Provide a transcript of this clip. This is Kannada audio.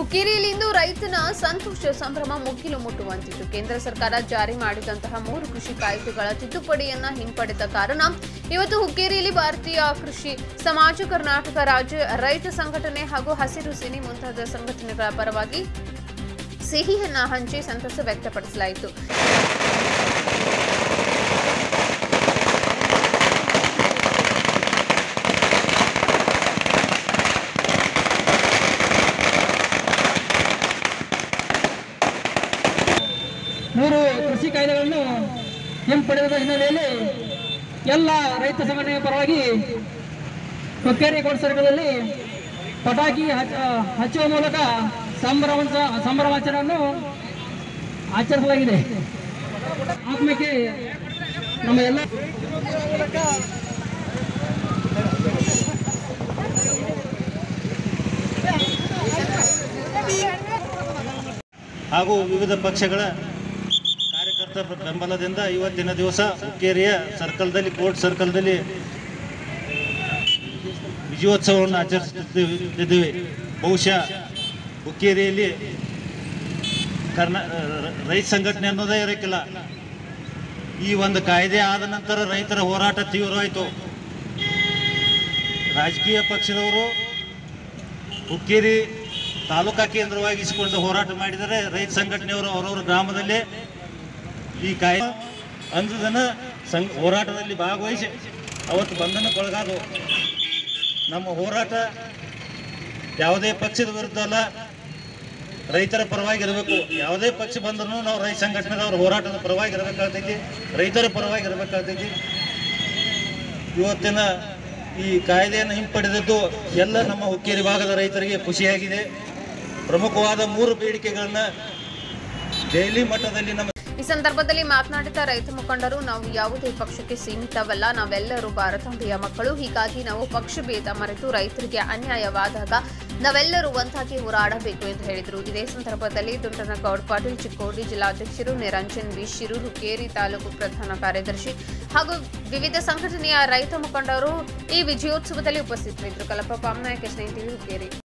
ಹುಕ್ಕೇರಿಯಲ್ಲಿಂದು ರೈತನ ಸಂತೋಷ ಸಂಭ್ರಮ ಮುಗಿಲು ಮುಟ್ಟುವಂತಿತ್ತು ಕೇಂದ್ರ ಸರ್ಕಾರ ಜಾರಿ ಮಾಡಿದಂತಹ ಮೂರು ಕೃಷಿ ಕಾಯ್ದೆಗಳ ತಿದ್ದುಪಡಿಯನ್ನ ಹಿಂಪಡೆದ ಕಾರಣ ಇವತ್ತು ಹುಕ್ಕೇರಿಯಲ್ಲಿ ಭಾರತೀಯ ಕೃಷಿ ಸಮಾಜ ಕರ್ನಾಟಕ ರಾಜ್ಯ ರೈತ ಸಂಘಟನೆ ಹಾಗೂ ಹಸಿರು ಸೇನೆ ಮುಂತಾದ ಸಂಘಟನೆಗಳ ಪರವಾಗಿ ಸಿಹಿಯನ್ನ ಹಂಚಿ ಸಂತಸ ವ್ಯಕ್ತಪಡಿಸಲಾಯಿತು ಮೂರು ಕೃಷಿ ಕಾಯ್ದೆಗಳನ್ನು ಹಿಂಪಡೆದ ಹಿನ್ನೆಲೆಯಲ್ಲಿ ಎಲ್ಲ ರೈತ ಸಂಘಟನೆಯ ಪರವಾಗಿ ಹುಕ್ಕೇರಿ ಕೋಟ ಸರ್ಕಲಲ್ಲಿ ಪಟಾಕಿ ಹಚ್ಚ ಹಚ್ಚುವ ಮೂಲಕ ಸಂಭ್ರಮ ಸಂಭ್ರಮಾಚರಣೆಯನ್ನು ಆಚರಿಸಲಾಗಿದೆ ಆತ್ಮಕ್ಕೆ ನಮ್ಮ ಎಲ್ಲ ಹಾಗೂ ವಿವಿಧ ಪಕ್ಷಗಳ ಕಾರ್ಯಕರ್ತರ ಬೆಂಬಲದಿಂದ ಇವತ್ತಿನ ದಿವಸ ಹುಕ್ಕೇರಿಯ ಸರ್ಕಲ್ದಲ್ಲಿ ಕೋರ್ಟ್ ಸರ್ಕಲ್ದಲ್ಲಿ ವಿಜಯೋತ್ಸವವನ್ನು ಆಚರಿಸುತ್ತಿದ್ದೇವೆ ಬಹುಶಃ ಹುಕ್ಕೇರಿಯಲ್ಲಿ ಕರ್ನಾ ರೈತ ಸಂಘಟನೆ ಅನ್ನೋದೇ ಇರಕ್ಕಿಲ್ಲ ಈ ಒಂದು ಕಾಯ್ದೆ ಆದ ನಂತರ ರೈತರ ಹೋರಾಟ ತೀವ್ರವಾಯಿತು ರಾಜಕೀಯ ಪಕ್ಷದವರು ಹುಕ್ಕೇರಿ ತಾಲೂಕಾ ಕೇಂದ್ರವಾಗಿಸಿಕೊಂಡು ಹೋರಾಟ ಮಾಡಿದರೆ ರೈತ ಸಂಘಟನೆಯವರು ಅವರವರ ಗ್ರಾಮದಲ್ಲೇ ಈ ಕಾಯ ಅಂದು ಜನ ಸಂಘ ಹೋರಾಟದಲ್ಲಿ ಭಾಗವಹಿಸಿ ಅವತ್ತು ಬಂಧನಕ್ಕೊಳಗಾದವು ನಮ್ಮ ಹೋರಾಟ ಯಾವುದೇ ಪಕ್ಷದ ವಿರುದ್ಧ ಅಲ್ಲ ರೈತರ ಪರವಾಗಿ ಇರಬೇಕು ಯಾವುದೇ ಪಕ್ಷ ಬಂದರೂ ನಾವು ರೈತ ಸಂಘಟನೆದವ್ರ ಹೋರಾಟದ ಪರವಾಗಿ ಇರಬೇಕಾಗ್ತೈತಿ ರೈತರ ಪರವಾಗಿ ಇರಬೇಕಾಗ್ತೈತಿ ಇವತ್ತಿನ ಈ ಕಾಯ್ದೆಯನ್ನು ಹಿಂಪಡೆದದ್ದು ಎಲ್ಲ ನಮ್ಮ ಹುಕ್ಕೇರಿ ಭಾಗದ ರೈತರಿಗೆ ಖುಷಿಯಾಗಿದೆ ಪ್ರಮುಖವಾದ ಮೂರು ಬೇಡಿಕೆಗಳನ್ನ ದೆಹಲಿ ಮಟ್ಟದಲ್ಲಿ ನಮ್ಮ ಈ ಸಂದರ್ಭದಲ್ಲಿ ಮಾತನಾಡಿದ ರೈತ ಮುಖಂಡರು ನಾವು ಯಾವುದೇ ಪಕ್ಷಕ್ಕೆ ಸೀಮಿತವಲ್ಲ ನಾವೆಲ್ಲರೂ ಭಾರತಾಂಬೆಯ ಮಕ್ಕಳು ಹೀಗಾಗಿ ನಾವು ಪಕ್ಷ ಭೇದ ಮರೆತು ರೈತರಿಗೆ ಅನ್ಯಾಯವಾದಾಗ ನಾವೆಲ್ಲರೂ ಒಂದಾಗಿ ಹೋರಾಡಬೇಕು ಎಂದು ಹೇಳಿದರು ಇದೇ ಸಂದರ್ಭದಲ್ಲಿ ದುಂಡನಗೌಡ್ ಪಾಟೀಲ್ ಚಿಕ್ಕೋಡಿ ಜಿಲ್ಲಾಧ್ಯಕ್ಷರು ನಿರಂಜನ್ ಬಿ ಶಿರೂರು ಹುಕ್ಕೇರಿ ತಾಲೂಕು ಪ್ರಧಾನ ಕಾರ್ಯದರ್ಶಿ ಹಾಗೂ ವಿವಿಧ ಸಂಘಟನೆಯ ರೈತ ಮುಖಂಡರು ಈ ವಿಜಯೋತ್ಸವದಲ್ಲಿ ಉಪಸ್ಥಿತರಿದ್ದರು ಕಲಪ ಪಾಮ್ನಾಯಕ್ ಎಸ್ ಟಿವಿ ಹುಕ್ಕೇರಿ